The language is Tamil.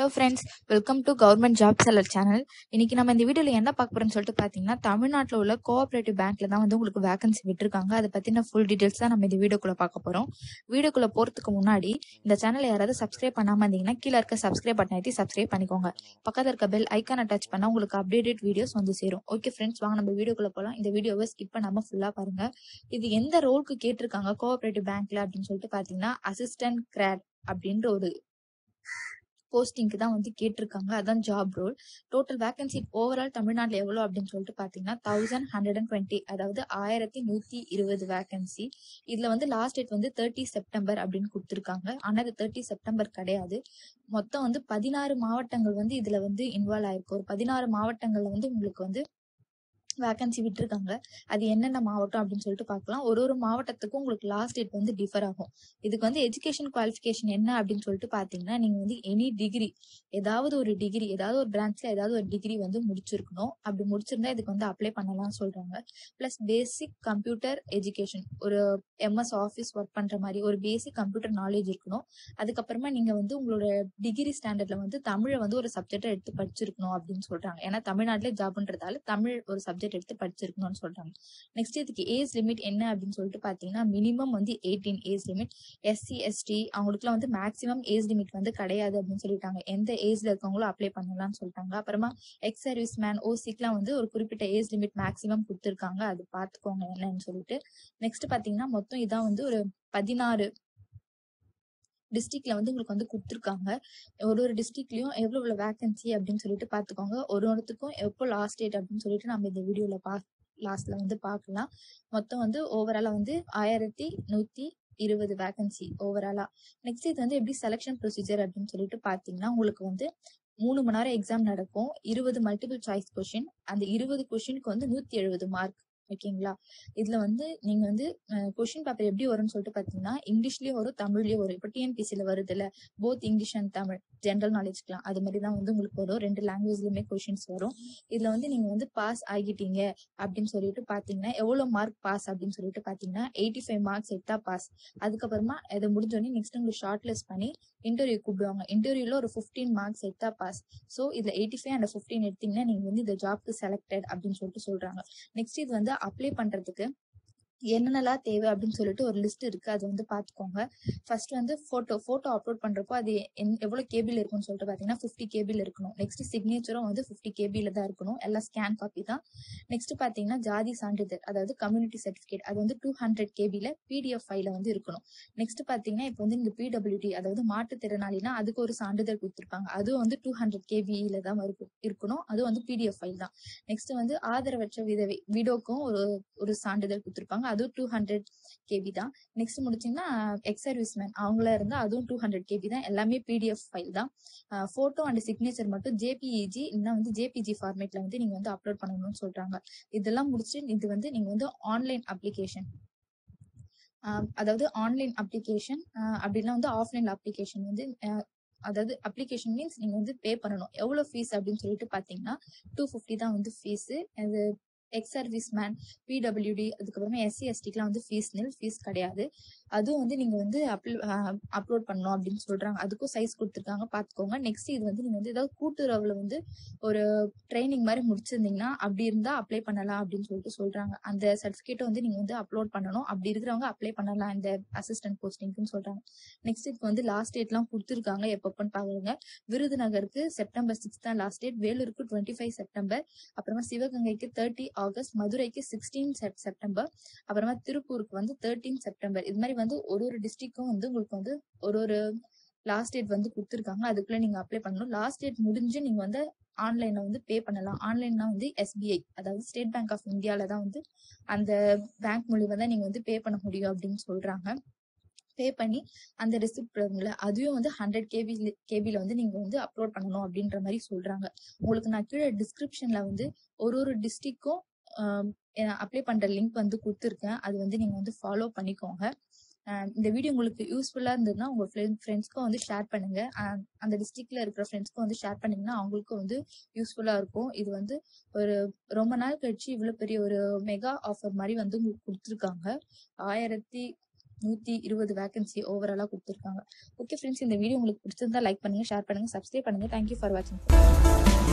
hello friends welcome to government job seller channel இன்னைக்கு நம்ம இந்த வீடியோவில் என்ன பார்க்க போறோம்னு சொல்லிட்டு பார்த்தீங்கன்னா தமிழ்நாட்டில் உள்ள கோஆபரேட்டிவ் பேங்க்ல தான் வந்து உங்களுக்கு வேகன்சி விட்டுருக்காங்க அதை பற்றின ஃபுல் டீடைல்ஸ் தான் நம்ம இந்த வீடியோக்குள்ள பார்க்க போகிறோம் வீடியோக்குள்ள போகிறதுக்கு முன்னாடி இந்த சேனலை யாராவது சப்ஸ்கிரைப் பண்ணாமல் இருந்தீங்கன்னா கீழே இருக்க சப்ஸ்கிரைப் பட்டன் ஏற்றி சப்ஸ்கிரைப் பண்ணிக்கோங்க பக்கத்தில் இருக்க பெல் ஐக்கானை டச் பண்ணால் உங்களுக்கு அப்டேட்டட் வீடியோஸ் வந்து சேரும் ஓகே ஃப்ரெண்ட்ஸ் வாங்க நம்ம வீடியோக்குள்ள போகலாம் இந்த வீடியோவை ஸ்கிப் பண்ணாமல் ஃபுல்லாக பாருங்க இது எந்த ரோலுக்கு கேட்டிருக்காங்க கோஆபரேட்டிவ் பேங்க்ல அப்படின்னு சொல்லிட்டு பார்த்தீங்கன்னா அசிஸ்டன்ட் கிராட் அப்படின்ற ஒரு போஸ்டிங்க்கு தான் வந்து கேட்டிருக்காங்க அதான் job role total vacancy overall தமிழ்நாட்டில் எவ்வளோ அப்படின்னு சொல்லிட்டு பார்த்தீங்கன்னா தௌசண்ட் ஹண்ட்ரட் அண்ட் டுவெண்ட்டி அதாவது ஆயிரத்தி நூற்றி இருபது வேகன்சி இதில் வந்து லாஸ்ட் டேட் வந்து தேர்ட்டி செப்டம்பர் அப்படின்னு கொடுத்துருக்காங்க ஆனால் இது தேர்ட்டி செப்டம்பர் கிடையாது மொத்தம் வந்து பதினாறு மாவட்டங்கள் வந்து இதில் வந்து இன்வால்வ் ஆயிருக்கு ஒரு பதினாறு மாவட்டங்களில் வந்து உங்களுக்கு வந்து வேகன்சி விட்டுருக்காங்க அது என்னென்ன மாவட்டம் அப்படின்னு சொல்லிட்டு பார்க்கலாம் ஒரு ஒரு மாவட்டத்துக்கும் உங்களுக்கு லாஸ்ட் டேட் வந்து டிஃபர் ஆகும் இதுக்கு வந்து எஜுகேஷன் குவாலிஃபிகேஷன் என்ன அப்படின்னு சொல்லிட்டு பார்த்தீங்கன்னா நீங்கள் வந்து எனி டிகிரி ஏதாவது ஒரு டிகிரி ஏதாவது ஒரு பிரான்ச்ல ஏதாவது ஒரு டிகிரி வந்து முடிச்சிருக்கணும் அப்படி முடிச்சிருந்தா இதுக்கு வந்து அப்ளை பண்ணலாம் சொல்றாங்க ப்ளஸ் பேசிக் கம்ப்யூட்டர் எஜுகேஷன் ஒரு எம்எஸ் ஆஃபீஸ் ஒர்க் பண்ற மாதிரி ஒரு பேசிக் கம்ப்யூட்டர் நாலேஜ் இருக்கணும் அதுக்கப்புறமா நீங்க வந்து உங்களோட டிகிரி ஸ்டாண்டர்ட்ல வந்து தமிழை வந்து ஒரு சப்ஜெக்டை எடுத்து படிச்சிருக்கணும் அப்படின்னு சொல்றாங்க ஏன்னா தமிழ்நாட்டிலே ஜாப்ன்றதால தமிழ் ஒரு சப்ஜெக்ட் எடுத்து படிச்சிருக்கணும்னு சொல்றாங்க நெக்ஸ்ட் இதுக்கு ஏஜ் லிமிட் என்ன அப்படின்னு சொல்லிட்டு பாத்தீங்கன்னா மினிமம் வந்து eighteen age limit SC ST அவங்களுக்குலாம் வந்து மேக்ஸிமம் ஏஜ் லிமிட் வந்து கிடையாது அப்படின்னு சொல்லிட்டாங்க எந்த ஏஜ்ல இருக்கவங்களும் அப்ளை பண்ணலாம்னு சொல்லிட்டாங்க அப்புறமா எக்ஸ் சர்வீஸ் மேன் ஓசிக்லாம் வந்து ஒரு குறிப்பிட்ட ஏஜ் லிமிட் மேக்ஸிமம் கொடுத்துருக்காங்க அது பார்த்துக்கோங்க என்னன்னு சொல்லிட்டு நெக்ஸ்ட் பாத்தீங்கன்னா மொத்தம் இதான் வந்து ஒரு பதினாறு டிஸ்ட்ரிக்ட்ல வந்து உங்களுக்கு வந்து கொடுத்துருக்காங்க ஒரு ஒரு டிஸ்ட்ரிக்ட்லயும் எவ்வளவு எவ்வளவு வேகன்சி அப்படின்னு சொல்லிட்டு பாத்துக்கோங்க ஒரு ஒருத்துக்கும் எப்போ லாஸ்ட் டேட் அப்படின்னு சொல்லிட்டு நம்ம இந்த வீடியோல பா லாஸ்ட்ல வந்து பார்க்கலாம் மொத்தம் வந்து ஓவராலா வந்து ஆயிரத்தி நூத்தி இருபது வேகன்சி ஓவராலா நெக்ஸ்ட் இது வந்து எப்படி செலெக்ஷன் ப்ரொசீஜர் அப்படின்னு சொல்லிட்டு பாத்தீங்கன்னா உங்களுக்கு வந்து மூணு மணி நேரம் எக்ஸாம் நடக்கும் இருபது மல்டிபிள் சாய்ஸ் கொஷின் அந்த இருபது கொஷினுக்கு வந்து நூத்தி எழுபது மார்க் ஓகேங்களா இதுல வந்து நீங்க வந்து கொஷின் பேப்பர் எப்படி வரும்னு சொல்லிட்டு பாத்தீங்கன்னா இங்கிலீஷ்லயும் வரும் தமிழ்லயும் வரும் இப்போ டிஎன்பிசில வருது இல்ல both English and Tamil general நாலேஜ்க்குலாம் அது மாதிரி தான் வந்து உங்களுக்கு வரும் ரெண்டு லாங்குவேஜ்லயுமே கொஷின்ஸ் வரும் இதுல வந்து நீங்க வந்து பாஸ் ஆகிட்டீங்க அப்படின்னு சொல்லிட்டு பாத்தீங்கன்னா எவ்வளவு மார்க் பாஸ் அப்படின்னு சொல்லிட்டு பாத்தீங்கன்னா எயிட்டி ஃபைவ் மார்க்ஸ் எடுத்தா பாஸ் அதுக்கப்புறமா இதை முடிஞ்சோடனே நெக்ஸ்ட் உங்களுக்கு ஷார்ட் லிஸ்ட் பண்ணி இன்டர்வியூ கூப்பிடுவாங்க இன்டர்வியூல ஒரு ஃபிஃப்டீன் மார்க்ஸ் எடுத்தா பாஸ் ஸோ இதுல எயிட்டி ஃபைவ் அண்ட் ஃபிஃப்டீன் எடுத்தீங்கன்னா நீங்க வந்து இந்த ஜாப்க்கு செலக்டட் அப்படின்னு சொல்லிட்டு சொல்றாங்க நெக்ஸ்ட் இது வந்து அப்ளை பண்றதுக்கு என்னென்னலாம் தேவை அப்படின்னு சொல்லிட்டு ஒரு லிஸ்ட் இருக்கு அது வந்து பாத்துக்கோங்க ஃபர்ஸ்ட் வந்து போட்டோ போட்டோ அப்லோட் பண்றப்போ அது எவ்வளவு கேபிள் இருக்கும்னு சொல்லிட்டு பாத்தீங்கன்னா ஃபிஃப்டி கேபிள் இருக்கணும் நெக்ஸ்ட் சிக்னேச்சரும் வந்து ஃபிஃப்டி கேபில தான் இருக்கணும் எல்லாம் ஸ்கேன் காப்பி தான் நெக்ஸ்ட் பாத்தீங்கன்னா ஜாதி சான்றிதழ் அதாவது கம்யூனிட்டி சர்டிபிகேட் அது வந்து டூ ஹண்ட்ரட் கேபில பிடிஎஃப் ஃபைல வந்து இருக்கணும் நெக்ஸ்ட் பாத்தீங்கன்னா இப்போ வந்து இந்த பிடபிள்யூடி அதாவது மாற்றுத்திறனாளினா அதுக்கு ஒரு சான்றிதழ் கொடுத்துருப்பாங்க அதுவும் வந்து டூ ஹண்ட்ரட் கேபியில தான் இருக்கணும் அது வந்து பிடிஎஃப் ஃபைல் தான் நெக்ஸ்ட் வந்து ஆதரவற்ற விதவை விடோக்கும் ஒரு ஒரு சான்றிதழ் கொடுத்துருப்பாங்க அதுவும் டூ ஹண்ட்ரட் கேபி தான் நெக்ஸ்ட் முடிச்சிங்கன்னா எக்ஸ் சர்வீஸ் மேன் அவங்கள இருந்தா அதுவும் டூ ஹண்ட்ரட் கேபி தான் எல்லாமே பிடிஎஃப் ஃபைல் தான் போட்டோ அண்ட் சிக்னேச்சர் மட்டும் ஜேபிஇஜி இல்லைன்னா வந்து ஜேபிஜி ஃபார்மேட்ல வந்து நீங்க வந்து அப்லோட் பண்ணணும்னு சொல்றாங்க இதெல்லாம் முடிச்சுட்டு இது வந்து நீங்க வந்து ஆன்லைன் அப்ளிகேஷன் அதாவது ஆன்லைன் அப்ளிகேஷன் அப்படின்னா வந்து ஆஃப்லைன் அப்ளிகேஷன் வந்து அதாவது அப்ளிகேஷன் மீன்ஸ் நீங்க வந்து பே பண்ணணும் எவ்வளவு ஃபீஸ் அப்படின்னு சொல்லிட்டு பாத்தீங்கன்னா டூ ஃபிஃப்டி தான் வந்து ஃபீஸ் அது எக்ஸ் சர்வீஸ் மேன் பிடபிள்யூடி அதுக்கப்புறமா எஸ்சி எஸ்டிக்குலாம் வந்து ஃபீஸ் நில் ஃபீஸ் கிடையாது அதுவும் வந்து நீங்க வந்து அப்லோட் பண்ணணும் அப்படின்னு சொல்றாங்க அதுக்கும் சைஸ் கொடுத்துருக்காங்க பாத்துக்கோங்க நெக்ஸ்ட் இது வந்து நீங்க வந்து ஏதாவது கூட்டுறவுல வந்து ஒரு ட்ரைனிங் மாதிரி முடிச்சிருந்தீங்கன்னா அப்படி இருந்தா அப்ளை பண்ணலாம் அப்படின்னு சொல்லிட்டு சொல்றாங்க அந்த சர்டிபிகேட்டை வந்து நீங்க வந்து அப்லோட் பண்ணணும் அப்படி இருக்கிறவங்க அப்ளை பண்ணலாம் இந்த அசிஸ்டன்ட் போஸ்டிங்னு சொல்றாங்க நெக்ஸ்ட் இதுக்கு வந்து லாஸ்ட் டேட்லாம் கொடுத்துருக்காங்க எப்பப்பன்னு பாக்குறீங்க விருதுநகருக்கு செப்டம்பர் சிக்ஸ் தான் லாஸ்ட் டேட் வேலூருக்கு டுவெண்ட்டி ஃபைவ் செப்டம்பர் அப்புறமா சிவகங்கைக்கு தேர்ட்டி ஆகஸ்ட் மதுரைக்கு சிக்ஸ்டீன் செப்டம்பர் அப்புறமா திருப்பூருக்கு வந்து தேர்ட்டீன் செப்டம்பர் இது மாதிரி வந்து ஒரு ஒரு டிஸ்ட்ரிக்டும் வந்து உங்களுக்கு வந்து ஒரு ஒரு லாஸ்ட் டேட் வந்து கொடுத்துருக்காங்க அதுக்குள்ள நீங்க அப்ளை பண்ணணும் லாஸ்ட் டேட் முடிஞ்சு நீங்க வந்து ஆன்லைன்ல வந்து பே பண்ணலாம் ஆன்லைன்னா வந்து எஸ்பிஐ அதாவது ஸ்டேட் பேங்க் ஆஃப் இந்தியால தான் வந்து அந்த பேங்க் மூலியமா தான் நீங்க வந்து பே பண்ண முடியும் அப்படின்னு சொல்றாங்க பே பண்ணி அந்த ரெசிப்ட் வரும்ல அதுவும் வந்து ஹண்ட்ரட் கேபி கேபில வந்து நீங்க வந்து அப்லோட் பண்ணணும் அப்படின்ற மாதிரி சொல்றாங்க உங்களுக்கு நான் கீழே டிஸ்கிரிப்ஷன்ல வந்து ஒரு ஒரு டிஸ்ட்ரிக்டும் அப்ளை பண்ற லிங்க் வந்து கொடுத்துருக்கேன் அது வந்து நீங்க வந்து ஃபாலோ பண்ணிக்கோங்க இந்த வீடியோ உங்களுக்கு யூஸ்ஃபுல்லா இருந்ததுன்னா உங்க ஃப்ரெண்ட்ஸ்க்கும் வந்து ஷேர் பண்ணுங்க அந்த டிஸ்ட்ரிக்ட்ல இருக்கிற ஃப்ரெண்ட்ஸ்க்கும் வந்து ஷேர் பண்ணீங்கன்னா அவங்களுக்கும் வந்து யூஸ்ஃபுல்லா இருக்கும் இது வந்து ஒரு ரொம்ப நாள் கழிச்சு இவ்வளவு பெரிய ஒரு மெகா ஆஃபர் மாதிரி வந்து உங்களுக்கு கொடுத்துருக்காங்க ஆயிரத்தி நூத்தி இருபது வேகன்சி ஓவராலா கொடுத்துருக்காங்க ஓகே ஃப்ரெண்ட்ஸ் இந்த வீடியோ உங்களுக்கு பிடிச்சிருந்தா லைக் பண்ணுங்க ஷேர் பண்ணுங்க சப்ஸ்கிரைப் பண்ணுங்க தேங்க்யூ ஃபார் வாட்சிங்